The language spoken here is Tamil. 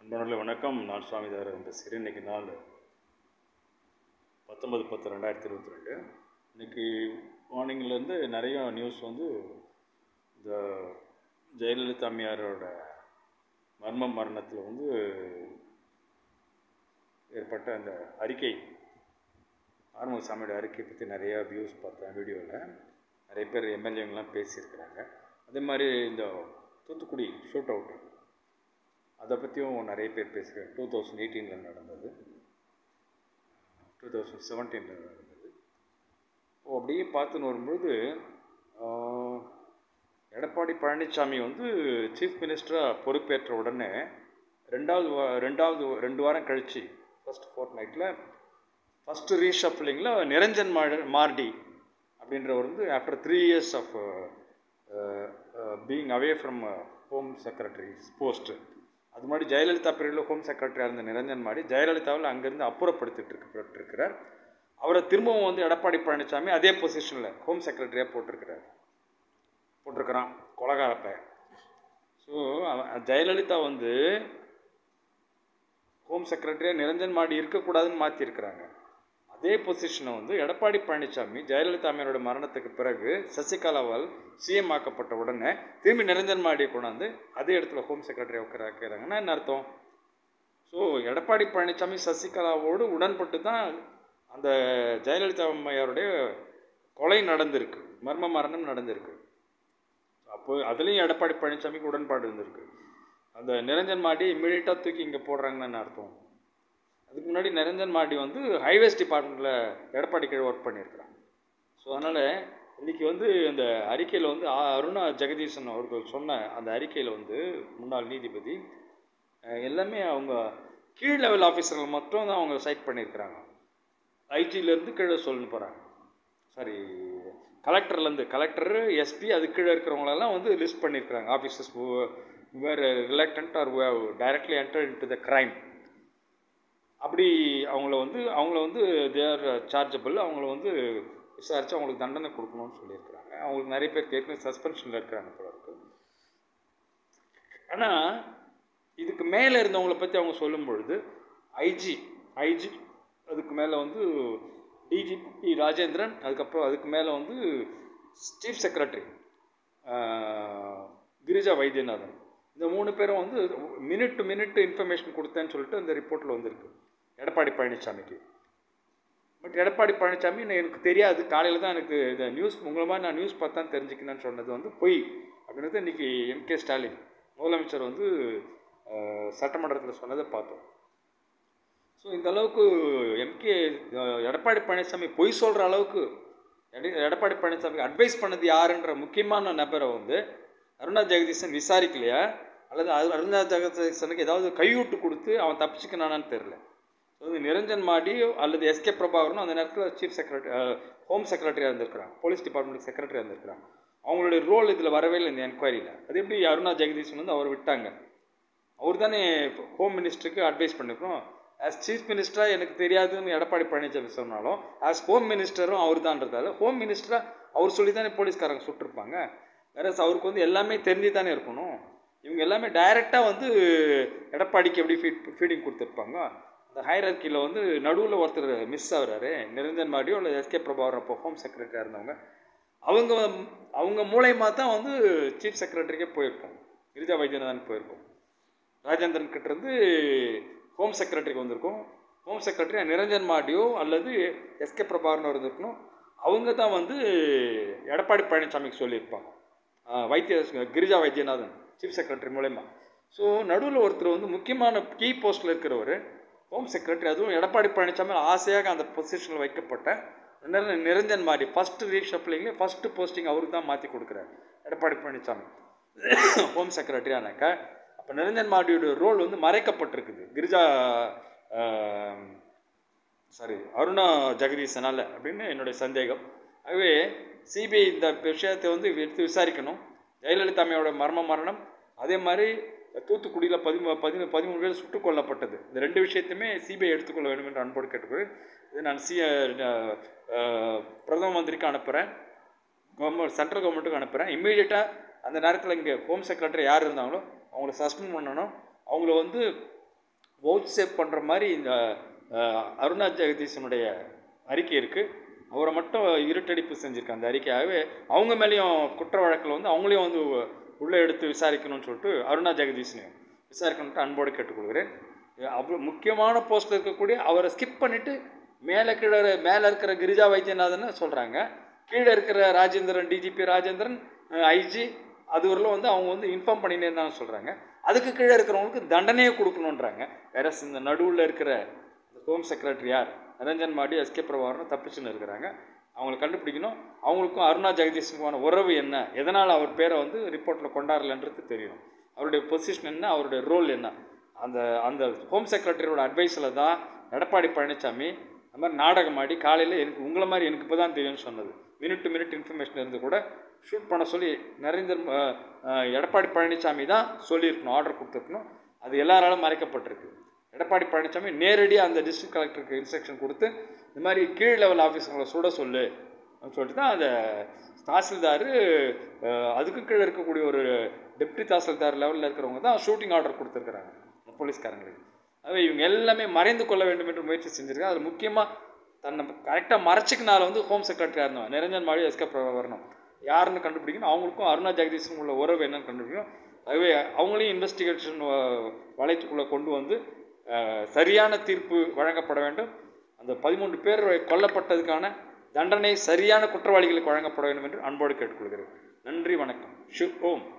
நண்பர்களே வணக்கம் நான் சுவாமிதார் பேசுகிறேன் இன்றைக்கி நாள் பத்தொன்பது பத்து ரெண்டாயிரத்தி இருபத்தி ரெண்டு இன்றைக்கி மார்னிங்லேருந்து நிறைய நியூஸ் வந்து இந்த ஜெயலலிதா அம்மையாரோட மர்ம மரணத்தில் வந்து ஏற்பட்ட அந்த அறிக்கை ஆறுமுகசாமியோட அறிக்கை பற்றி நிறையா வியூஸ் பார்த்தேன் வீடியோவில் நிறைய பேர் எம்எல்ஏங்கெலாம் பேசியிருக்கிறாங்க அதே மாதிரி இந்த தூத்துக்குடி ஷூட் அவுட் அதை பற்றியும் நிறைய பேர் பேசுகிறேன் டூ தௌசண்ட் எயிட்டீனில் நடந்தது டூ தௌசண்ட் செவன்டீனில் நடந்தது ஓ அப்படியே பார்த்துன்னு வரும்பொழுது ஆஹ், எடப்பாடி பழனிசாமி வந்து சீஃப் மினிஸ்டராக பொறுப்பேற்ற உடனே ரெண்டாவது வா ரெண்டாவது ரெண்டு வாரம் கழித்து ஃபர்ஸ்ட் ஃபோர்ட் நைட்டில் ஃபஸ்ட்டு ரீஷஃப்லிங்கில் நிரஞ்சன் மா மார்டி அப்படின்றவர் வந்து after three years of being away from home secretary post அது மாதிரி ஜெயலலிதா பீரியடில் ஹோம் செக்ரட்டரியாக இருந்த நிரஞ்சன் மாடி ஜெயலலிதாவில் அங்கேருந்து அப்புறப்படுத்திட்டு இருக்க இருக்கிறார் அவரை திரும்பவும் வந்து எடப்பாடி பழனிசாமி அதே பொசிஷனில் ஹோம் செக்ரட்டரியாக போட்டிருக்கிறார் போட்டிருக்கிறான் கொலகாரப்பை ஸோ ஜெயலலிதா வந்து ஹோம் செக்ரட்டரியாக நிரஞ்சன் மாடி இருக்கக்கூடாதுன்னு மாற்றிருக்கிறாங்க அதே பொசிஷனை வந்து எடப்பாடி பழனிசாமி ஜெயலலிதா அம்மையாரோட மரணத்துக்கு பிறகு சசிகலாவால் சிஎம் ஆக்கப்பட்ட உடனே திரும்பி நிரஞ்சன் மாடியை கொண்டாந்து அதே இடத்துல ஹோம் செக்ரட்டரி உட்காராக்கிறாங்கன்னா என்ன அர்த்தம் ஸோ எடப்பாடி பழனிசாமி சசிகலாவோடு உடன்பட்டு தான் அந்த ஜெயலலிதா அம்மையாருடைய கொலை நடந்திருக்கு மர்ம மரணம் நடந்திருக்கு அப்போ அதுலேயும் எடப்பாடி பழனிசாமிக்கு உடன்பாடு இருந்திருக்கு அந்த நிரஞ்சன் மாடி இம்மிடியட்டாக தூக்கி இங்கே போடுறாங்கன்னு அர்த்தம் அதுக்கு முன்னாடி நிரஞ்சன் மாடி வந்து ஹைவேஸ் டிபார்ட்மெண்ட்டில் எடப்பாடி கீழே ஒர்க் பண்ணியிருக்கிறாங்க ஸோ அதனால் இன்றைக்கி வந்து இந்த அறிக்கையில் வந்து ஆ- அருணா ஜெகதீசன் அவர்கள் சொன்ன அந்த அறிக்கையில் வந்து முன்னாள் நீதிபதி அஹ், எல்லாமே அவங்க கீழ் லெவல் ஆஃபீஸர்கள் மட்டும் தான் அவங்க சைட் பண்ணியிருக்கிறாங்க ஐஜிலேருந்து கீழே சொல்லணும் போகிறாங்க சாரி கலெக்டர்லேருந்து கலெக்டர் எஸ்பி அது கீழே இருக்கிறவங்களெல்லாம் வந்து லிஸ்ட் பண்ணியிருக்கிறாங்க officers were reluctant are directly enter into the crime அப்படி அவங்கள வந்து அவங்கள வந்து தேர் சார்ஜபிள் அவங்கள வந்து விசாரித்து அவங்களுக்கு தண்டனை கொடுக்கணும்னு சொல்லியிருக்கிறாங்க அவங்களுக்கு நிறைய பேர் ஏற்கனவே சஸ்பென்ஷனில் இருக்கிறாங்க போல இருக்கு ஆனால் இதுக்கு மேலே இருந்தவங்கள பற்றி அவங்க சொல்லும் பொழுது ஐஜி ஐஜி அதுக்கு மேலே வந்து டிஜிபி ராஜேந்திரன் அதுக்கப்புறம் அதுக்கு மேலே வந்து சீஃப் செக்ரட்டரி கிரிஜா வைத்தியநாதன் இந்த மூணு பேரும் வந்து மினிட் டு மினிட் இன்ஃபர்மேஷன் கொடுத்தேன்னு சொல்லிட்டு அந்த ரிப்போர்ட்டில் வந்திருக்கு எடப்பாடி பழனிசாமிக்கு பட் எடப்பாடி பழனிசாமி நான் எனக்கு தெரியாது காலையில் தான் எனக்கு இந்த நியூஸ் மூலமாக நான் நியூஸ் பார்த்தா தெரிஞ்சுக்கினேன்னு சொன்னது வந்து பொய் அப்படின்றது இன்றைக்கி எம்கே ஸ்டாலின் முதலமைச்சர் வந்து அஹ், சட்டமன்றத்தில் சொன்னதை பார்த்தோம் ஸோ இந்த அளவுக்கு எம்கே எடப்பாடி பழனிசாமி பொய் சொல்கிற அளவுக்கு எட- எடப்பாடி பழனிசாமிக்கு அட்வைஸ் பண்ணது யாருன்ற முக்கியமான நபரை வந்து அருணா ஜெகதீசன் விசாரிக்கலையா அல்லது அரு- அருணா ஜெகதீசனுக்கு ஏதாவது கையூட்டு கொடுத்து அவன் தப்பிச்சுக்கினானான்னு தெரில ஸோ வந்து நிரஞ்சன் மாடி அல்லது எஸ்கே பிரபாகரனும் அந்த நேரத்தில் சீஃப் செக்ரட்டரி ஹோம் செக்ரட்டரியாக இருந்திருக்கிறாங்க போலீஸ் டிபார்ட்மெண்ட் செக்ரட்டரியாக இருந்திருக்கிறாங்க அவங்களுடைய ரோல் இதில் வரவே இல்லை இந்த என்கொயரியில் அது எப்படி அருணா ஜெகதீசன் வந்து அவர் விட்டாங்க அவர் தானே ஹோம் மினிஸ்டருக்கு அட்வைஸ் பண்ணிருக்கணும் ஆஸ் சீஃப் மினிஸ்டராக எனக்கு தெரியாதுன்னு எடப்பாடி பழனிசாமி சொன்னாலும் ஆஸ் ஹோம் மினிஸ்டரும் அவர் தான்றதால ஹோம் மினிஸ்டராக அவர் சொல்லி தானே போலீஸ்காரங்க சுட்டிருப்பாங்க வேற அவருக்கு வந்து எல்லாமே தெரிஞ்சு தானே இருக்கணும் இவங்க எல்லாமே டைரெக்டாக வந்து எடப்பாடிக்கு எப்படி ஃபீட் ஃபீடிங் கொடுத்துருப்பாங்க அந்த ஹைரர்க்கியில் வந்து நடுவில் ஒருத்தர் மிஸ் ஆகுறாரு நிரஞ்சன் மாடியோ இல்லை எஸ்கே பிரபாகர் அப்போ ஹோம் செக்ரட்டரியாக இருந்தவங்க அவங்க அவங்க மூலயமா தான் வந்து சீஃப் செக்ரட்டரிக்கே போயிருக்கோம் கிரிஜா வைத்தியநாதன் போயிருக்கோம் ராஜேந்திரன் கிட்ட இருந்து ஹோம் செக்ரட்டரிக்கு வந்திருக்கும் ஹோம் செக்ரட்டரி நிரஞ்சன் மாடியோ அல்லது எஸ்கே பிரபாகரன் இருந்திருக்கணும் அவங்க தான் வந்து எடப்பாடி பழனிசாமிக்கு சொல்லியிருப்பாங்க ஆஹ் வைத்திய கிரிஜா வைத்தியநாதன் சீஃப் செக்ரட்டரி மூலயமா ஸோ நடுவில் ஒருத்தர் வந்து முக்கியமான கீ போஸ்ட்டில் இருக்கிறவர் ஹோம் செக்ரட்டரி அதுவும் எடப்பாடி பழனிசாமி ஆசையாக அந்த பொசிஷனில் வைக்கப்பட்ட நிர- நிரஞ்சன் மாடி ஃபஸ்ட்டு ரீஷப்ளிங்லேயே ஃபஸ்ட்டு போஸ்டிங் அவருக்கு தான் மாற்றி கொடுக்குறாரு எடப்பாடி பழனிசாமி ஹோம் செக்ரட்டரி ஆனாக்க அப்போ நிரஞ்சன் மாடியோட ரோல் வந்து மறைக்கப்பட்டிருக்குது கிரிஜா சாரி அருணா ஜெகதீசனால அப்படின்னு என்னுடைய சந்தேகம் ஆகவே சிபிஐ இந்த விஷயத்தை வந்து எடுத்து விசாரிக்கணும் ஜெயலலிதா அம்மையோட மர்ம மரணம் அதே மாதிரி தூத்துக்குடியில் பதிமூ பதிமூ பதிமூணு பேர் சுட்டுக் கொல்லப்பட்டது இந்த ரெண்டு விஷயத்தையுமே சிபிஐ எடுத்துக்கொள்ள வேண்டும் என்று அன்போடு கேட்டுக்கொள் இது நான் சி அஹ், பிரதம மந்திரிக்கு அனுப்புகிறேன் கவர்மெண்ட் சென்ட்ரல் கவர்மெண்ட்டுக்கு அனுப்புகிறேன் இம்மீடியட்டாக அந்த நேரத்தில் இங்கே ஹோம் செக்ரட்டரி யார் இருந்தாங்களோ அவங்கள சஸ்பெண்ட் பண்ணணும் அவங்கள வந்து வவுச் சேவ் பண்ணுற மாதிரி இந்த அஹ், அருணா ஜெகதீசனுடைய அறிக்கை இருக்குது அவரை மட்டும் இருட்டடிப்பு செஞ்சுருக்காங்க அந்த அறிக்கையாகவே அவங்க மேலேயும் குற்ற வழக்கில் வந்து அவங்களையும் வந்து உள்ளே எடுத்து விசாரிக்கணும்னு சொல்லிட்டு அருணா ஜெகதீஷனையும் விசாரிக்கணும்ட்டு அன்போடு கேட்டுக்கொள்கிறேன் அவ்வளோ முக்கியமான போஸ்ட்டில் இருக்கக்கூடிய அவரை ஸ்கிப் பண்ணிவிட்டு மேலே கீழே மேலே இருக்கிற கிரிஜா வைத்தியநாதனை சொல்கிறாங்க கீழே இருக்கிற ராஜேந்திரன் டிஜிபி ராஜேந்திரன் ஐஜி அதுவரையிலும் வந்து அவங்க வந்து இன்ஃபார்ம் பண்ணினே இருந்தான்னு சொல்கிறாங்க அதுக்கு கீழே இருக்கிறவங்களுக்கு தண்டனையே கொடுக்கணுன்றாங்க வேற இந்த நடுவில் இருக்கிற ஹோம் செக்ரட்டரி யார் நிரஞ்சன் மாடி எஸ்கே பிரபாகரன் தப்பிச்சுன்னு இருக்கிறாங்க அவங்களை கண்டுபிடிக்கணும் அவங்களுக்கும் அருணா ஜெகதீஷனுக்குமான உறவு என்ன எதனால் அவர் பேரை வந்து ரிப்போர்ட்டில் கொண்டாடலன்றது தெரியணும் அவருடைய பொசிஷன் என்ன அவருடைய ரோல் என்ன அந்த அந்த ஹோம் செக்ரட்டரியோட அட்வைஸில் தான் எடப்பாடி பழனிசாமி அந்த மாதிரி நாடகம் ஆடி காலையில் எனக்கு உங்களை மாதிரி எனக்கு இப்போ தான் தெரியும்னு சொன்னது மினிட் டு மினிட் இன்ஃபர்மேஷன் இருந்து கூட ஷூட் பண்ண சொல்லி நரேந்திர அஹ், அஹ், எடப்பாடி பழனிசாமி தான் சொல்லியிருக்கணும் ஆர்டர் கொடுத்துருக்கணும் அது எல்லாராலும் மறைக்கப்பட்டிருக்கு எடப்பாடி பழனிசாமி நேரடியாக அந்த டிஸ்ட்ரிக்ட் கலெக்டருக்கு இன்ஸ்ட்ரக்ஷன் கொடுத்து இந்த மாதிரி கீழ் லெவல் ஆஃபீஸர்களை சுட சொல்லு அப்படின்னு சொல்லிட்டு தான் அந்த தாசில்தார் அதுக்கும் கீழே இருக்கக்கூடிய ஒரு டெப்டி தாசில்தார் லெவலில் இருக்கிறவங்க தான் ஷூட்டிங் ஆர்டர் கொடுத்துருக்குறாங்க போலீஸ்காரங்களுக்கு அதாவது இவங்க எல்லாமே மறைந்து கொள்ள வேண்டும் என்று முயற்சி செஞ்சுருக்காங்க அதில் முக்கியமாக தன்னை கரெக்டாக மறைச்சிக்கனால வந்து ஹோம் செக்ரட்டரியாக இருந்தவன் நிரஞ்சன் மாடி எஸ்கே வரணும் யாருன்னு கண்டுபிடிக்கணும் அவங்களுக்கும் அருணா ஜெகதீஷனும் உள்ள உறவு என்னன்னு கண்டுபிடிக்கணும் ஆகவே அவங்களையும் இன்வெஸ்டிகேஷன் வளையத்துக்குள்ளே கொண்டு வந்து அஹ், சரியான தீர்ப்பு வழங்கப்பட வேண்டும் அந்த பதிமூன்று பேர் கொல்லப்பட்டதுக்கான தண்டனை சரியான குற்றவாளிகளுக்கு வழங்கப்பட வேண்டும் என்று அன்போடு கேட்டுக்கொள்கிறேன் நன்றி வணக்கம் ஷிவ் ஓம்